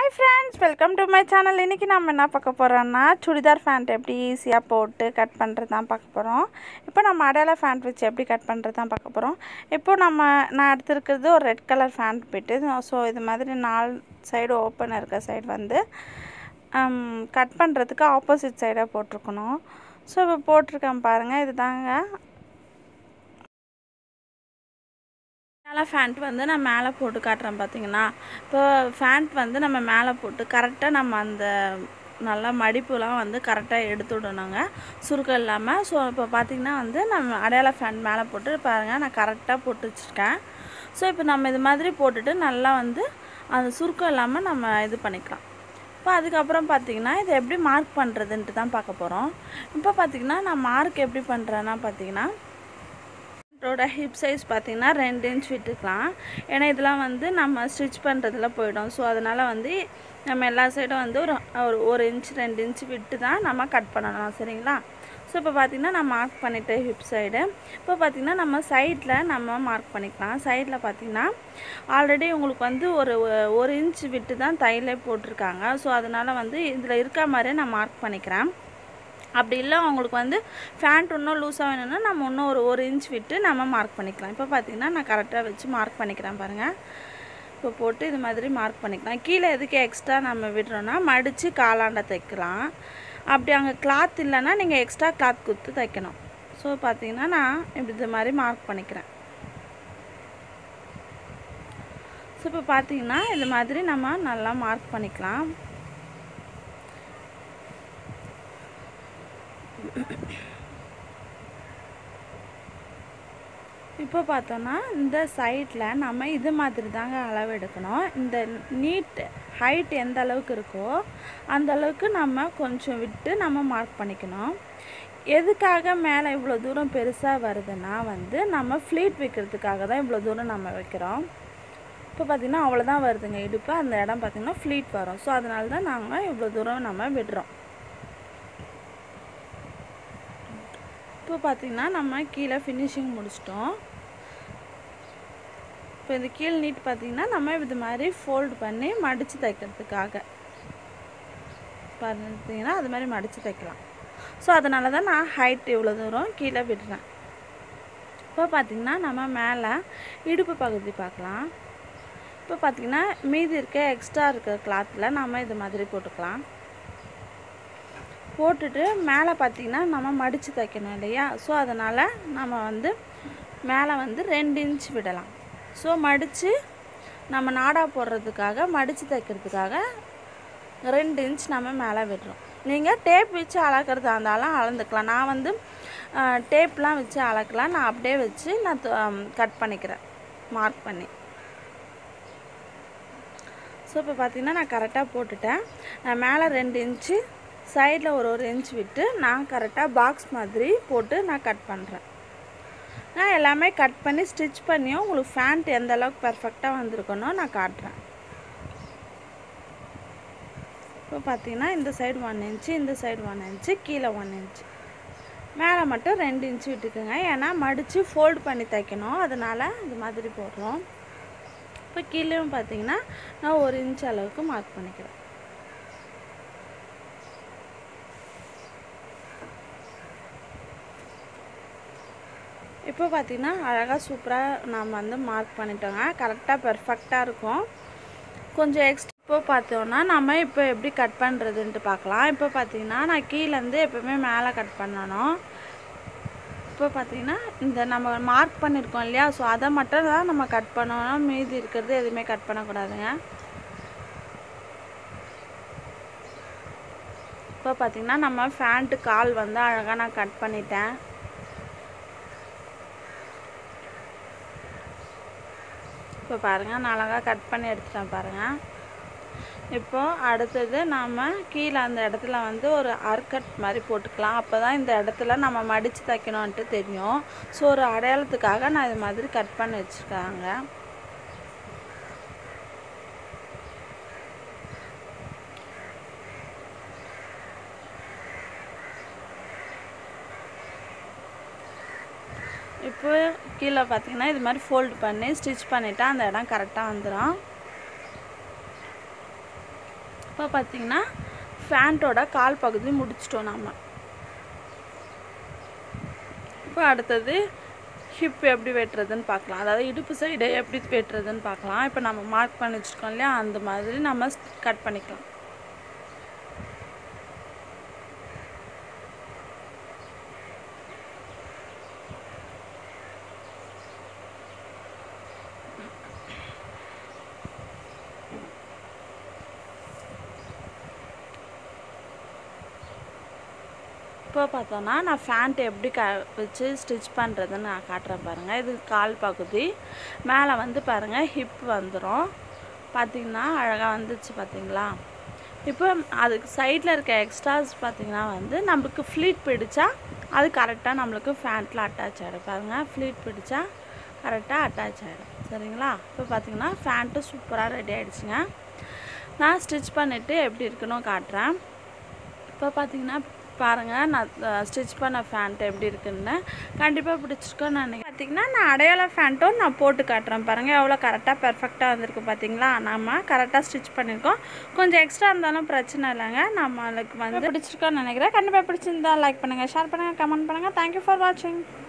hi friends welcome to my channel இன்றைக்கி நம்ம என்ன பார்க்க போகிறோன்னா சுடிதார் ஃபேண்ட் எப்படி ஈஸியாக போட்டு கட் பண்ணுறது தான் பார்க்க போகிறோம் இப்போ நம்ம அடையாள ஃபேண்ட் வச்சு எப்படி கட் பண்ணுறது தான் பார்க்க போகிறோம் இப்போ நம்ம நான் எடுத்துருக்கிறது ஒரு red colour pant bit so இது மாதிரி நாலு சைடு ஓப்பன் இருக்க சைடு வந்து கட் பண்ணுறதுக்கு ஆப்போசிட் சைடாக போட்டிருக்கணும் ஸோ இப்போ போட்டிருக்கேன் பாருங்கள் இது தாங்க மேலே ஃபேண்ட் வந்து நான் மேலே போட்டு காட்டுறேன் பார்த்தீங்கன்னா இப்போ ஃபேண்ட் வந்து நம்ம மேலே போட்டு கரெக்டாக நம்ம அந்த நல்லா மடிப்புலாம் வந்து கரெக்டாக எடுத்து விடணுங்க சுருக்கம் இல்லாமல் ஸோ இப்போ பார்த்திங்கன்னா வந்து நம்ம அடையாள ஃபேண்ட் மேலே போட்டு பாருங்கள் நான் கரெக்டாக போட்டு வச்சுருக்கேன் ஸோ இப்போ நம்ம இது மாதிரி போட்டுட்டு நல்லா வந்து அந்த சுருக்கம் இல்லாமல் நம்ம இது பண்ணிக்கலாம் இப்போ அதுக்கப்புறம் பார்த்திங்கன்னா இதை எப்படி மார்க் பண்ணுறதுன்ட்டு தான் பார்க்க போகிறோம் இப்போ பார்த்திங்கன்னா நான் மார்க் எப்படி பண்ணுறேன்னா பார்த்திங்கன்னா இதோட ஹிப் சைஸ் பார்த்திங்கன்னா ரெண்டு இன்ச் விட்டுக்கலாம் ஏன்னா இதெல்லாம் வந்து நம்ம ஸ்டிச் பண்ணுறதுல போயிடும் ஸோ அதனால் வந்து நம்ம எல்லா சைடும் வந்து ஒரு ஒரு ஒரு இன்ச் ரெண்டு இன்ச் விட்டு தான் நம்ம கட் பண்ணணும் சரிங்களா ஸோ இப்போ பார்த்திங்கன்னா நான் மார்க் பண்ணிவிட்டேன் ஹிப் சைடு இப்போ பார்த்திங்கன்னா நம்ம சைடில் நம்ம மார்க் பண்ணிக்கலாம் சைடில் பார்த்திங்கன்னா ஆல்ரெடி உங்களுக்கு வந்து ஒரு ஒரு இன்ச் விட்டு தான் தையலே போட்டிருக்காங்க ஸோ அதனால் வந்து இதில் இருக்க மாதிரியே நான் மார்க் பண்ணிக்கிறேன் அப்படி இல்லை அவங்களுக்கு வந்து ஃபேண்ட் இன்னும் லூஸாக வேணும்னா நம்ம இன்னும் ஒரு ஒரு இன்ச் விட்டு நம்ம மார்க் பண்ணிக்கலாம் இப்போ பார்த்திங்கன்னா நான் கரெக்டாக வச்சு மார்க் பண்ணிக்கிறேன் பாருங்கள் இப்போ போட்டு இது மாதிரி மார்க் பண்ணிக்கலாம் கீழே எதுக்கு எக்ஸ்ட்ரா நம்ம விடுறோன்னா மடித்து காலாண்ட தைக்கலாம் அப்படி அங்கே கிளாத் இல்லைன்னா நீங்கள் எக்ஸ்ட்ரா கிளாத் கொடுத்து தைக்கணும் ஸோ பார்த்திங்கன்னா நான் இப்படி இது மாதிரி மார்க் பண்ணிக்கிறேன் ஸோ இப்போ பார்த்திங்கன்னா இது மாதிரி நம்ம நல்லா மார்க் பண்ணிக்கலாம் இப்போ பார்த்தோன்னா இந்த சைடில் நம்ம இது மாதிரி தாங்க அளவு எடுக்கணும் இந்த நீட் ஹைட் எந்த அளவுக்கு இருக்கோ அந்த அளவுக்கு நம்ம கொஞ்சம் விட்டு நம்ம மார்க் பண்ணிக்கணும் எதுக்காக மேலே இவ்வளோ தூரம் பெருசாக வருதுன்னா வந்து நம்ம ஃப்ளீட் வைக்கிறதுக்காக தான் இவ்வளோ தூரம் நம்ம வைக்கிறோம் இப்போ பார்த்திங்கன்னா அவ்வளோதான் வருதுங்க இடுப்பு அந்த இடம் பார்த்திங்கன்னா ஃப்ளீட் வரும் ஸோ அதனால தான் நாங்கள் இவ்வளோ தூரம் நம்ம விடுறோம் இப்போ பார்த்திங்கன்னா நம்ம கீழே ஃபினிஷிங் முடிச்சிட்டோம் இப்போ இந்த கீழ் நீட் பார்த்திங்கன்னா நம்ம இது மாதிரி ஃபோல்டு பண்ணி மடித்து தைக்கிறதுக்காக பார்த்தீங்கன்னா அது மாதிரி மடித்து தைக்கலாம் ஸோ அதனால தான் நான் ஹைட் இவ்வளோ தூரம் கீழே விடுறேன் இப்போ பார்த்திங்கன்னா நம்ம மேலே இடுப்பு பகுதி பார்க்கலாம் இப்போ பார்த்திங்கன்னா மீதி இருக்க எக்ஸ்ட்ரா இருக்க கிளாத்தில் நம்ம இது மாதிரி போட்டுக்கலாம் போட்டுட்டு மேலே பார்த்திங்கன்னா நம்ம மடித்து தைக்கணும் இல்லையா ஸோ அதனால் நம்ம வந்து மேலே வந்து ரெண்டு இன்ச் விடலாம் ஸோ மடித்து நம்ம நாடா போடுறதுக்காக மடித்து தைக்கிறதுக்காக ரெண்டு இன்ச் நம்ம மேலே விடுறோம் நீங்கள் டேப் வச்சு அளக்கிறதா இருந்தாலும் அளந்துக்கலாம் நான் வந்து டேப்லாம் வச்சு அளக்கலாம் நான் அப்படியே வச்சு நான் கட் பண்ணிக்கிறேன் மார்க் பண்ணி ஸோ இப்போ பார்த்திங்கன்னா நான் கரெக்டாக போட்டுட்டேன் நான் மேலே ரெண்டு இன்ச்சு சைடில் ஒரு ஒரு இன்ச் விட்டு நான் கரெக்டாக பாக்ஸ் மாதிரி போட்டு நான் கட் பண்ணுறேன் நான் எல்லாமே கட் பண்ணி ஸ்டிச் பண்ணியும் உங்களுக்கு ஃபேண்ட் எந்த அளவுக்கு பர்ஃபெக்டாக வந்திருக்கணும் நான் காட்டுறேன் இப்போ பார்த்தீங்கன்னா இந்த சைடு ஒன் இன்ச்சு இந்த சைடு ஒன் இன்ச்சு கீழே ஒன் இன்ச்சு மேலே மட்டும் ரெண்டு இன்ச்சு விட்டுக்குங்க ஏன்னா மடித்து ஃபோல்டு பண்ணி தைக்கணும் அதனால் இது மாதிரி போடுறோம் இப்போ கீழேயும் பார்த்தீங்கன்னா நான் ஒரு இன்ச் அளவுக்கு மார்க் பண்ணிக்கிறேன் இப்போ பார்த்திங்கன்னா அழகாக சூப்பராக நம்ம வந்து மார்க் பண்ணிட்டோங்க கரெக்டாக பெர்ஃபெக்டாக இருக்கும் கொஞ்சம் எக்ஸ்ட்ரா இப்போ பார்த்தோன்னா நம்ம இப்போ எப்படி கட் பண்ணுறதுன்ட்டு பார்க்கலாம் இப்போ பார்த்திங்கன்னா நான் கீழேருந்து எப்போவுமே மேலே கட் பண்ணணும் இப்போ பார்த்திங்கன்னா இந்த நம்ம மார்க் பண்ணியிருக்கோம் இல்லையா ஸோ அதை மட்டும் தான் நம்ம கட் பண்ணணும் மீதி இருக்கிறது எதுவுமே கட் பண்ணக்கூடாதுங்க இப்போ பார்த்திங்கன்னா நம்ம ஃபேண்ட்டு கால் வந்து அழகாக நான் கட் பண்ணிட்டேன் இப்போ பாருங்கள் நான் அழகாக கட் பண்ணி எடுத்துட்டேன் பாருங்கள் இப்போது அடுத்தது நாம் கீழே அந்த இடத்துல வந்து ஒரு அர்கட் மாதிரி போட்டுக்கலாம் அப்போ தான் இந்த இடத்துல நம்ம மடித்து தைக்கணுன்ட்டு தெரியும் ஸோ ஒரு அடையாளத்துக்காக நான் இது மாதிரி கட் பண்ணி வச்சுருக்காங்க இப்போ கீழே பார்த்தீங்கன்னா இது மாதிரி ஃபோல்டு பண்ணி ஸ்டிச் பண்ணிவிட்டா அந்த இடம் கரெக்டாக வந்துடும் இப்போ பார்த்தீங்கன்னா ஃபேண்ட்டோட கால் பகுதி முடிச்சிட்டோம் நாம இப்போ அடுத்தது ஹிப் எப்படி வெட்டுறதுன்னு பார்க்கலாம் அதாவது இடுப்பு சைடு எப்படி வெட்டுறதுன்னு பார்க்கலாம் இப்போ நம்ம மார்க் பண்ணி வச்சுருக்கோம் இல்லையா அந்த மாதிரி நம்ம கட் பண்ணிக்கலாம் இப்போ பார்த்தோன்னா நான் ஃபேண்ட் எப்படி க வச்சு ஸ்டிச் பண்ணுறதுன்னு நான் காட்டுறேன் பாருங்கள் இது கால் பகுதி மேலே வந்து பாருங்கள் ஹிப் வந்துடும் பார்த்தீங்கன்னா அழகாக வந்துச்சு பார்த்தீங்களா இப்போ அதுக்கு சைடில் இருக்க எக்ஸ்ட்ராஸ் பார்த்தீங்கன்னா வந்து நம்மளுக்கு ஃப்ளீட் பிடிச்சா அது கரெக்டாக நம்மளுக்கு ஃபேண்ட்டில் அட்டாச் ஆகிடும் பாருங்கள் ஃப்ளீட் பிடிச்சா கரெக்டாக அட்டாச் ஆகிடும் சரிங்களா இப்போ பார்த்தீங்கன்னா ஃபேண்ட்டு சூப்பராக ரெடி ஆகிடுச்சுங்க நான் ஸ்டிச் பண்ணிவிட்டு எப்படி இருக்குன்னு காட்டுறேன் இப்போ பார்த்தீங்கன்னா பாருங்கள் நான் ஸ்டிச் பண்ண ஃபேண்ட் எப்படி இருக்குன்னு கண்டிப்பாக பிடிச்சிருக்கோன்னு நான் பார்த்தீங்கன்னா நான் அடையாள ஃபேண்ட்டும் நான் போட்டு காட்டுறேன் பாருங்கள் எவ்வளோ கரெக்டாக பெர்ஃபெக்டாக வந்திருக்கு பார்த்தீங்களா நம்ம கரெக்டாக ஸ்டிச் பண்ணியிருக்கோம் கொஞ்சம் எக்ஸ்ட்ரா இருந்தாலும் பிரச்சனை இல்லைங்க நம்மளுக்கு வந்து பிடிச்சிருக்கோன்னு நினைக்கிறேன் கண்டிப்பாக பிடிச்சிருந்தா லைக் பண்ணுங்கள் ஷேர் பண்ணுங்கள் கமெண்ட் பண்ணுங்கள் தேங்க்யூ ஃபார் வாட்சிங்